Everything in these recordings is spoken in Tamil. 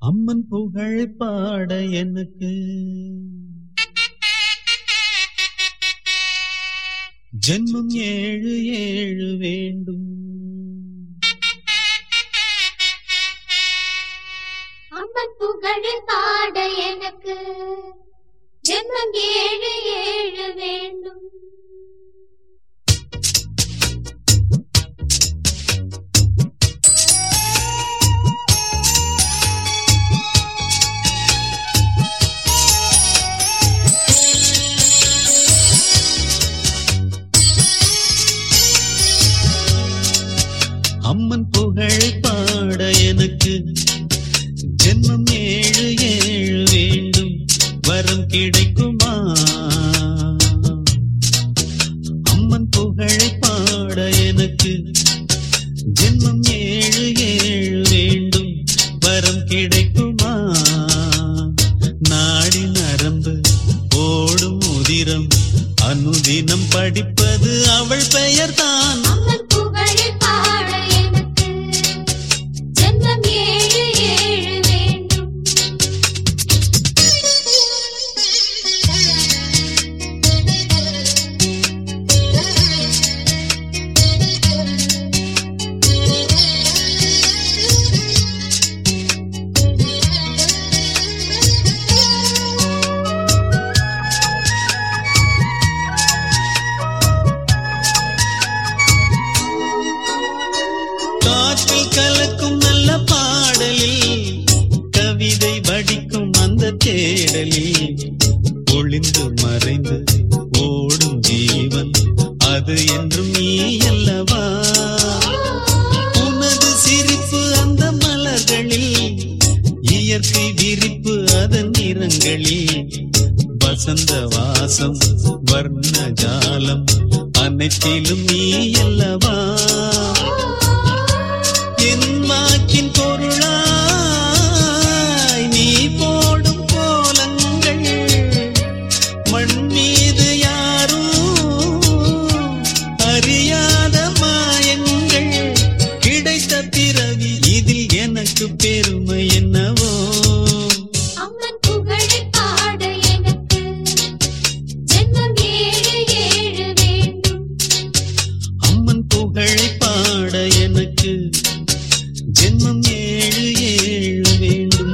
அம்மன் புகழ் பாட எனக்கு ஜென்மம் ஏழு ஏழு வேண்டும் அம்மன் புகழில் பாட எனக்கு ஜென்மம் ஏழு ஏழு வேண்டும் அம்மன் புகழ் பாட எனக்கு ஜென்மம் ஏழு ஏழு வேண்டும் வரம் கிடைக்குமா அம்மன் புகழ் பாட எனக்கு ஜென்மம் ஏழு ஏழு வேண்டும் வரம் கிடைக்குமா நாடி நரம்பு ஓடும் உதிரம் அனுதினம் படிப்பது அவள் பெயர்தான் அம்மன் புகழில் பாட எனக்கு ஜென்மம் ஏழு ஏழு வேண்டும் காற்றில் கலக்கும் நல்ல பாடலில் கவிதை வடிக்கும் அந்த தேடலில் ஒளிந்து மறைந்து ஓடும் ஜீவன் அது என்றும் நீ அல்லவா உனது சிரிப்பு அந்த மலர்களில் இயற்கை விரிப்பு அதன் நிறங்களில் வசந்த வாசம் வர்ண ஜாலம் அனைத்திலும் நீ அல்லவா என் வாக்கின் பொருளாய் நீ போடும் கோலங்கள் மண் மீது யாரும் அறியாத மாயங்கள் கிடைத்த பிறவி இதில் எனக்கு பெருமை என்னவோ அம்மன் புகழில் பாட எனக்கு ஜென்மம் ஏழு ஏழு வேண்டும் அம்மன் புகழை பாட எனக்கு ஜென்மம் ஏழு ஏழு வேண்டும்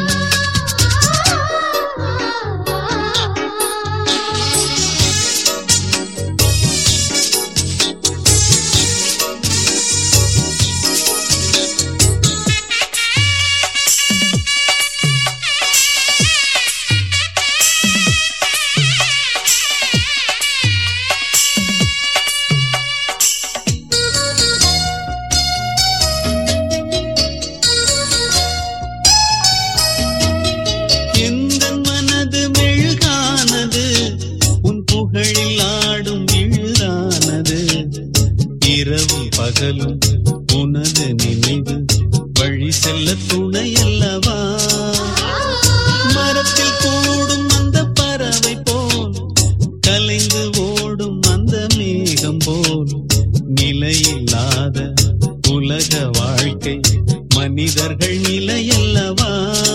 எந்த மனது மெழுகானது உன் புகழில் ஆடும் விழுதானது இரவும் பகலும் உனது நினைவு வழி செல்ல துணை அல்லவா மரத்தில் கூடும் அந்த பறவை போல் கலைந்து ஓடும் அந்த மேகம் போல் நிலையில்லாத உலக வாழ்க்கை மனிதர்கள் நிலையல்லவா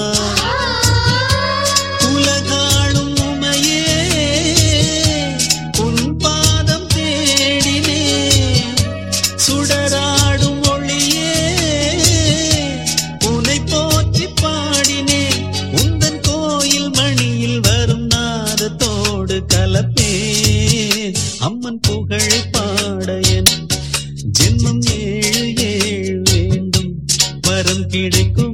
உலகாளும் உமையே உன் பாதம் தேடினே சுடராடும் ஒளியே உன்னை போற்றி பாடினே உந்தன் கோயில் மணியில் வரும் நாதத்தோடு கலப்பே அம்மன் புகழ் பாட என் ஜென்மம் ஏழு ஏழு வேண்டும் வரம் கிடைக்கும்